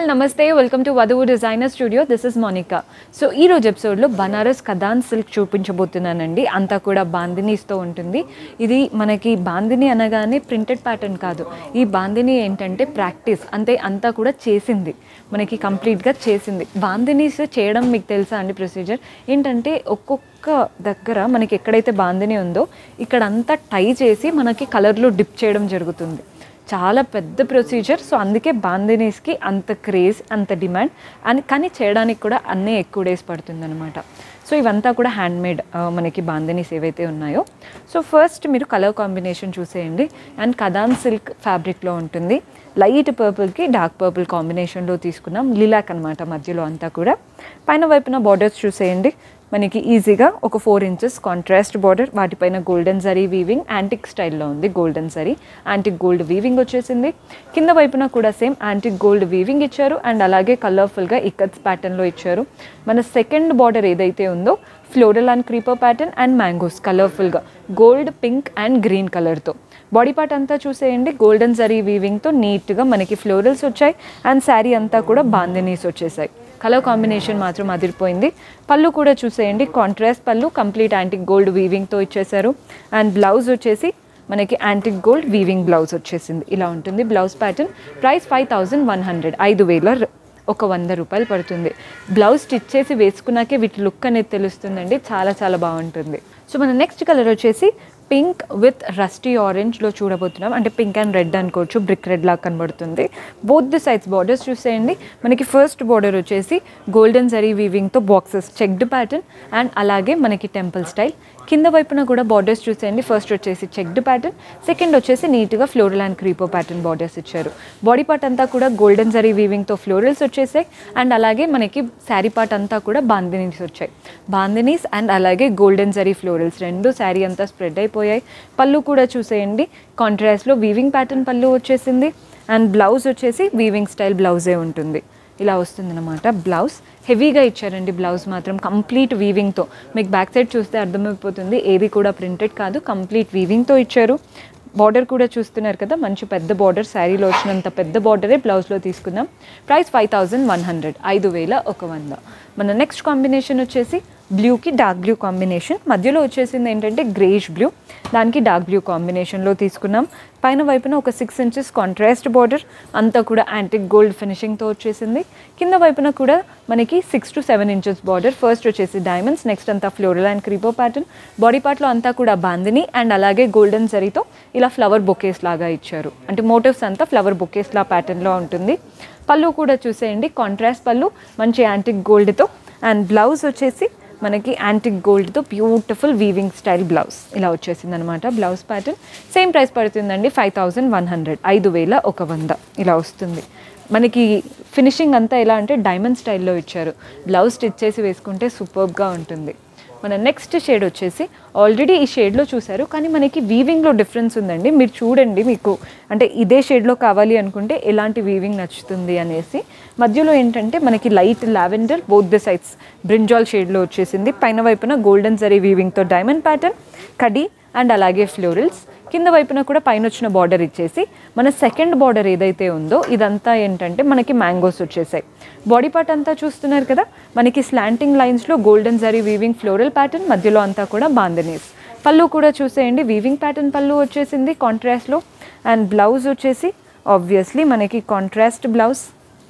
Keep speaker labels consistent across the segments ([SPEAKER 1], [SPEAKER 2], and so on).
[SPEAKER 1] all నమస్తే welcome to Vadhuvu designer studio this is Monica so ఈ రోజు ఎపిసోడ్లో బనారస్ కదాన్ సిల్క్ చూపించబోతున్నానండి అంతా కూడా బాందినీస్తో ఉంటుంది ఇది మనకి బాందిని అనగానే ప్రింటెడ్ ప్యాటర్న్ కాదు ఈ బాందిని ఏంటంటే ప్రాక్టీస్ అంటే అంతా కూడా చేసింది మనకి కంప్లీట్గా చేసింది బాందినీస్ చేయడం మీకు తెలుసా అండి ప్రొసీజర్ ఏంటంటే ఒక్కొక్క దగ్గర మనకి ఎక్కడైతే బాందిని ఉందో ఇక్కడ అంతా టై చేసి మనకి కలర్లో డిప్ చేయడం జరుగుతుంది చాలా పెద్ద ప్రొసీజర్ సో అందుకే బాందినీస్కి అంత క్రేజ్ అంత డిమాండ్ అని కానీ చేయడానికి కూడా అన్నీ ఎక్కువ డేస్ పడుతుంది అనమాట సో ఇవంతా కూడా హ్యాండ్ మేడ్ మనకి బాందినీస్ ఏవైతే ఉన్నాయో సో ఫస్ట్ మీరు కలర్ కాంబినేషన్ చూసేయండి అండ్ కదాన్ సిల్క్ ఫ్యాబ్రిక్లో ఉంటుంది లైట్ పర్పుల్కి డార్క్ పర్పుల్ కాంబినేషన్లో తీసుకున్నాం లిలాక్ అనమాట మధ్యలో అంతా కూడా పైన వైపున బార్డర్స్ చూసేయండి మనకి ఈజీగా ఒక ఫోర్ ఇంచెస్ కాంట్రాస్ట్ బార్డర్ వాటిపైన గోల్డెన్ జరీ వీవింగ్ యాంటిక్ స్టైల్లో ఉంది golden zari antique gold weaving వచ్చేసింది కింద వైపున కూడా సేమ్ యాంటిక్ గోల్డ్ వీవింగ్ ఇచ్చారు అండ్ అలాగే కలర్ఫుల్గా ఇక్కత్స్ ప్యాటర్న్లో ఇచ్చారు మన సెకండ్ బార్డర్ ఏదైతే ఉందో floral and creeper pattern and mangoes కలర్ఫుల్గా గోల్డ్ పింక్ అండ్ గ్రీన్ కలర్తో బాడీ పార్ట్ అంతా చూసేయండి గోల్డెన్ జరీ వీవింగ్తో నీట్గా మనకి ఫ్లోరల్స్ వచ్చాయి అండ్ శారీ అంతా కూడా బాందినీస్ వచ్చేసాయి కలర్ కాంబినేషన్ మాత్రం అదిరిపోయింది పళ్ళు కూడా చూసేయండి కాంట్రాస్ట్ పళ్ళు కంప్లీట్ యాంటిక్ గోల్డ్ వీవింగ్తో ఇచ్చేసారు అండ్ బ్లౌజ్ వచ్చేసి మనకి యాంటిక్ గోల్డ్ వీవింగ్ బ్లౌజ్ వచ్చేసింది ఇలా ఉంటుంది blouse pattern price five thousand one hundred ఐదు వేల ఒక వంద రూపాయలు పడుతుంది బ్లౌజ్ స్టిచ్ చేసి వేసుకున్నాకే వీటి లుక్ అనేది తెలుస్తుందండి చాలా చాలా బాగుంటుంది సో మన నెక్స్ట్ కలర్ వచ్చేసి పింక్ విత్ రస్టీ ఆరెంజ్లో చూడబోతున్నాం అంటే పింక్ అండ్ రెడ్ అనుకోవచ్చు బ్రిక్ రెడ్ లాగా కనబడుతుంది బోత్ ది సైడ్స్ బార్డర్స్ చూసేయండి మనకి ఫస్ట్ బార్డర్ వచ్చేసి గోల్డెన్ జరీ వీవింగ్తో బాక్సెస్ చెక్డ్ ప్యాటర్న్ అండ్ అలాగే మనకి టెంపుల్ స్టైల్ కింద వైపున కూడా బార్డర్స్ చూసేయండి ఫస్ట్ వచ్చేసి చెక్డ్ ప్యాటర్న్ సెకండ్ వచ్చేసి నీట్గా floral and creeper pattern borders ఇచ్చారు బాడీ పార్ట్ అంతా కూడా గోల్డెన్ జరీ వీవింగ్తో ఫ్లోరల్స్ వచ్చేసాయి అండ్ అలాగే మనకి శారీ పార్ట్ అంతా కూడా బాందినీస్ వచ్చాయి బాందినీస్ అండ్ అలాగే గోల్డెన్ జరీ ఫ్లోరల్స్ రెండు శారీ అంతా స్ప్రెడ్ అయిపోయాయి పళ్ళు కూడా చూసేయండి కాంట్రాస్ట్లో వీవింగ్ ప్యాటర్న్ పళ్ళు వచ్చేసింది అండ్ బ్లౌజ్ వచ్చేసి వీవింగ్ స్టైల్ బ్లౌజే ఉంటుంది ఇలా వస్తుందన్నమాట బ్లౌజ్ హెవీగా ఇచ్చారండి బ్లౌజ్ మాత్రం కంప్లీట్ వీవింగ్తో మీకు బ్యాక్ సైడ్ చూస్తే అర్థమైపోతుంది ఏది కూడా ప్రింటెడ్ కాదు కంప్లీట్ వీవింగ్తో ఇచ్చారు బార్డర్ కూడా చూస్తున్నారు కదా మంచి పెద్ద బార్డర్ శారీలో వచ్చినంత పెద్ద బార్డరే బ్లౌజ్లో తీసుకుందాం price five thousand one hundred ఐదు వేల ఒక వంద మన నెక్స్ట్ కాంబినేషన్ వచ్చేసి బ్లూకి డార్క్ బ్లూ కాంబినేషన్ మధ్యలో వచ్చేసింది ఏంటంటే గ్రేష్ బ్లూ దానికి డార్క్ బ్లూ కాంబినేషన్లో తీసుకున్నాం పైన వైపున ఒక సిక్స్ ఇంచెస్ కాంట్రాస్ట్ బార్డర్ అంతా కూడా యాంటిక్ గోల్డ్ ఫినిషింగ్తో వచ్చేసింది కింద వైపున కూడా మనకి six to seven inches border first వచ్చేసి డైమండ్స్ నెక్స్ట్ అంతా floral and creeper pattern body పార్ట్లో అంతా కూడా బాందిని అండ్ అలాగే గోల్డెన్ జరీతో ఇలా ఫ్లవర్ బొకేస్ లాగా ఇచ్చారు అంటే మోటివ్స్ అంతా ఫ్లవర్ బొకేస్ లా ప్యాటర్న్లో ఉంటుంది పళ్ళు కూడా చూసేయండి కాంట్రాస్ట్ పళ్ళు మంచి యాంటిక్ గోల్డ్తో అండ్ బ్లౌజ్ వచ్చేసి మనకి యాంటిక్ గోల్డ్తో బ్యూటిఫుల్ వీవింగ్ స్టైల్ బ్లౌజ్ ఇలా వచ్చేసింది అనమాట బ్లౌజ్ ప్యాటర్న్ సేమ్ ప్రైస్ పడుతుందండి ఫైవ్ థౌజండ్ వన్ హండ్రెడ్ ఐదు వేల ఒక వంద ఇలా వస్తుంది మనకి ఫినిషింగ్ అంతా ఎలా అంటే డైమండ్ స్టైల్లో ఇచ్చారు బ్లౌజ్ స్టిచ్ చేసి వేసుకుంటే సూపర్గా ఉంటుంది మన నెక్స్ట్ షేడ్ వచ్చేసి ఆల్రెడీ ఈ షేడ్లో చూసారు కానీ మనకి వీవింగ్లో డిఫరెన్స్ ఉందండి మీరు చూడండి మీకు అంటే ఇదే షేడ్లో కావాలి అనుకుంటే ఎలాంటి వీవింగ్ నచ్చుతుంది అనేసి మధ్యలో ఏంటంటే మనకి light lavender both the sides brinjal షేడ్లో వచ్చేసింది పైన వైపున గోల్డెన్ జరీ వీవింగ్తో డైమండ్ ప్యాటర్న్ కడి అండ్ అలాగే ఫ్లోరల్స్ కింద వైపున కూడా పైన వచ్చిన బార్డర్ ఇచ్చేసి మన సెకండ్ బార్డర్ ఏదైతే ఉందో ఇదంతా ఏంటంటే మనకి మ్యాంగోస్ వచ్చేసాయి బాడీ పార్ట్ అంతా చూస్తున్నారు కదా మనకి స్లాంటింగ్ లైన్స్లో golden zari weaving floral pattern మధ్యలో అంతా కూడా బాందనీస్ పళ్ళు కూడా చూసేయండి వీవింగ్ ప్యాటర్న్ పళ్ళు వచ్చేసింది కాంట్రాస్ట్లో అండ్ బ్లౌజ్ వచ్చేసి ఆబ్వియస్లీ మనకి కాంట్రాస్ట్ బ్లౌజ్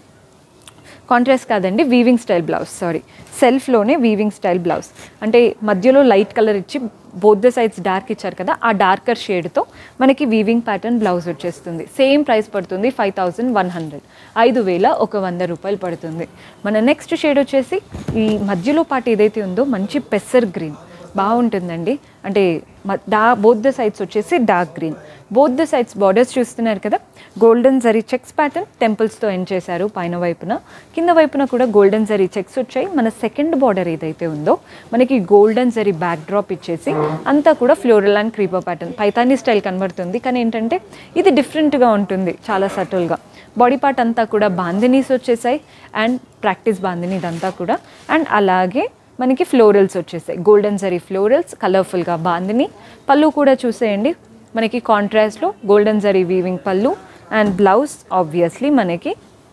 [SPEAKER 1] కాంట్రాస్ట్ కాదండి వీవింగ్ స్టైల్ బ్లౌజ్ సారీ సెల్ఫ్లోనే వీవింగ్ స్టైల్ బ్లౌజ్ అంటే మధ్యలో లైట్ కలర్ ఇచ్చి బోత్ ద సైడ్స్ డార్క్ ఇచ్చారు కదా ఆ డార్కర్ షేడ్తో మనకి వీవింగ్ ప్యాటర్న్ బ్లౌజ్ వచ్చేస్తుంది సేమ్ ప్రైస్ పడుతుంది ఫైవ్ థౌజండ్ వన్ హండ్రెడ్ ఐదు వేల ఒక వంద రూపాయలు పడుతుంది మన నెక్స్ట్ షేడ్ వచ్చేసి ఈ మధ్యలో పాటు ఏదైతే ఉందో మంచి పెసర్ గ్రీన్ బాగుంటుందండి అంటే డా బోత్ ద సైడ్స్ వచ్చేసి dark green both the sides borders చూస్తున్నారు కదా గోల్డెన్ జరీ చెక్స్ ప్యాటర్న్ టెంపుల్స్తో ఎండ్ చేశారు పైన వైపున కింద వైపున కూడా గోల్డెన్ జరీ చెక్స్ వచ్చాయి మన సెకండ్ బార్డర్ ఏదైతే ఉందో మనకి గోల్డెన్ జరీ బ్యాక్ డ్రాప్ ఇచ్చేసి అంతా కూడా floral and creeper pattern Paithani style కనబడుతుంది కానీ ఏంటంటే ఇది డిఫరెంట్గా ఉంటుంది చాలా సటిల్గా బాడీ పార్ట్ అంతా కూడా బాందినీస్ వచ్చేసాయి అండ్ ప్రాక్టీస్ బాందిని ఇదంతా కూడా అండ్ అలాగే మనకి ఫ్లోరల్స్ వచ్చేసాయి గోల్డెన్ జరీ ఫ్లోరల్స్ కలర్ఫుల్గా బాందిని పళ్ళు కూడా చూసేయండి మనకి కాంట్రాస్ట్లో golden zari weaving pallu and blouse obviously మనకి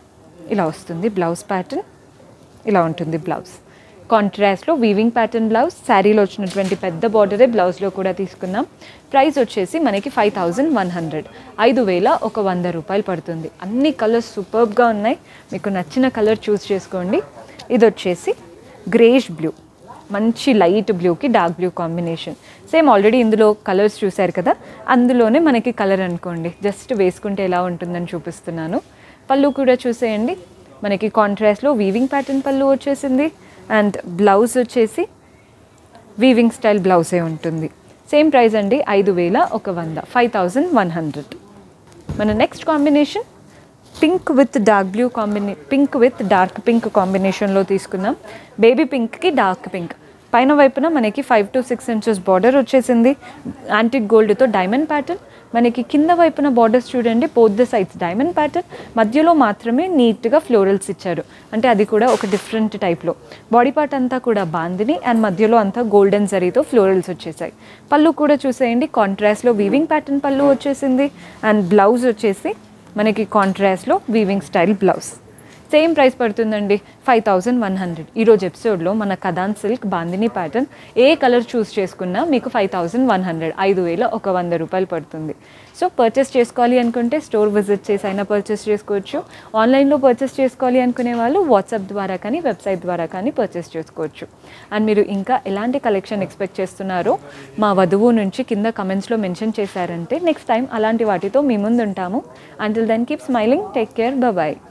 [SPEAKER 1] ఇలా వస్తుంది బ్లౌజ్ ప్యాటర్న్ ఇలా ఉంటుంది బ్లౌజ్ కాంట్రాస్ట్లో వీవింగ్ ప్యాటర్న్ బ్లౌజ్ శారీలో వచ్చినటువంటి పెద్ద బార్డరే బ్లౌజ్లో కూడా తీసుకున్నాం ప్రైస్ వచ్చేసి మనకి ఫైవ్ థౌజండ్ వన్ హండ్రెడ్ ఐదు వేల ఒక వంద రూపాయలు పడుతుంది అన్ని కలర్స్ సూపర్బ్గా ఉన్నాయి మీకు నచ్చిన కలర్ చూస్ చేసుకోండి ఇది వచ్చేసి గ్రేష్ బ్లూ మంచి లైట్ బ్లూకి dark blue combination same already ఇందులో కలర్స్ చూశారు కదా అందులోనే మనకి కలర్ అనుకోండి జస్ట్ వేసుకుంటే ఎలా ఉంటుందని చూపిస్తున్నాను పళ్ళు కూడా చూసేయండి మనకి కాంట్రాస్ట్లో వీవింగ్ ప్యాటర్న్ పళ్ళు వచ్చేసింది అండ్ బ్లౌజ్ వచ్చేసి వీవింగ్ స్టైల్ బ్లౌజే ఉంటుంది సేమ్ ప్రైస్ అండి ఐదు వేల ఒక వంద ఫైవ్ థౌజండ్ వన్ హండ్రెడ్ మన next combination pink with dark blue కాంబినే పింక్ విత్ డార్క్ పింక్ కాంబినేషన్లో తీసుకున్నాం బేబీ పింక్కి డార్క్ పింక్ పైన వైపున మనకి five to six inches border వచ్చేసింది యాంటిక్ గోల్డ్తో డైమండ్ ప్యాటర్న్ మనకి కింద వైపున బార్డర్స్ చూడండి both the sides diamond pattern మధ్యలో మాత్రమే నీట్గా ఫ్లోరల్స్ ఇచ్చారు అంటే అది కూడా ఒక డిఫరెంట్ టైప్లో బాడీ పార్ట్ అంతా కూడా బాందిని అండ్ మధ్యలో అంతా గోల్డెన్ జరీతో ఫ్లోరల్స్ వచ్చేసాయి పళ్ళు కూడా చూసేయండి కాంట్రాస్ట్లో వీవింగ్ ప్యాటర్న్ పళ్ళు వచ్చేసింది అండ్ బ్లౌజ్ వచ్చేసి మనకి కాంట్రాస్ట్లో weaving style blouse same price పడుతుందండి ఫైవ్ థౌజండ్ వన్ హండ్రెడ్ ఈరోజు ఎపిసోడ్లో మన కదాన్ సిల్క్ బాందిని ప్యాటర్న్ ఏ కలర్ చూస్ చేసుకున్నా మీకు ఫైవ్ థౌజండ్ వన్ హండ్రెడ్ ఐదు వేల ఒక వంద రూపాయలు పడుతుంది సో పర్చేస్ చేసుకోవాలి అనుకుంటే స్టోర్ విజిట్ చేసి అయినా పర్చేస్ చేసుకోవచ్చు ఆన్లైన్లో పర్చేస్ చేసుకోవాలి అనుకునే వాళ్ళు వాట్సాప్ ద్వారా కానీ వెబ్సైట్ ద్వారా కానీ పర్చేస్ చేసుకోవచ్చు అండ్ మీరు ఇంకా ఎలాంటి కలెక్షన్ ఎక్స్పెక్ట్ చేస్తున్నారో మా వధువు నుంచి కింద కమెంట్స్లో మెన్షన్ చేశారంటే నెక్స్ట్ టైం అలాంటి వాటితో మీ ముందు ఉంటాము until then keep smiling take care bye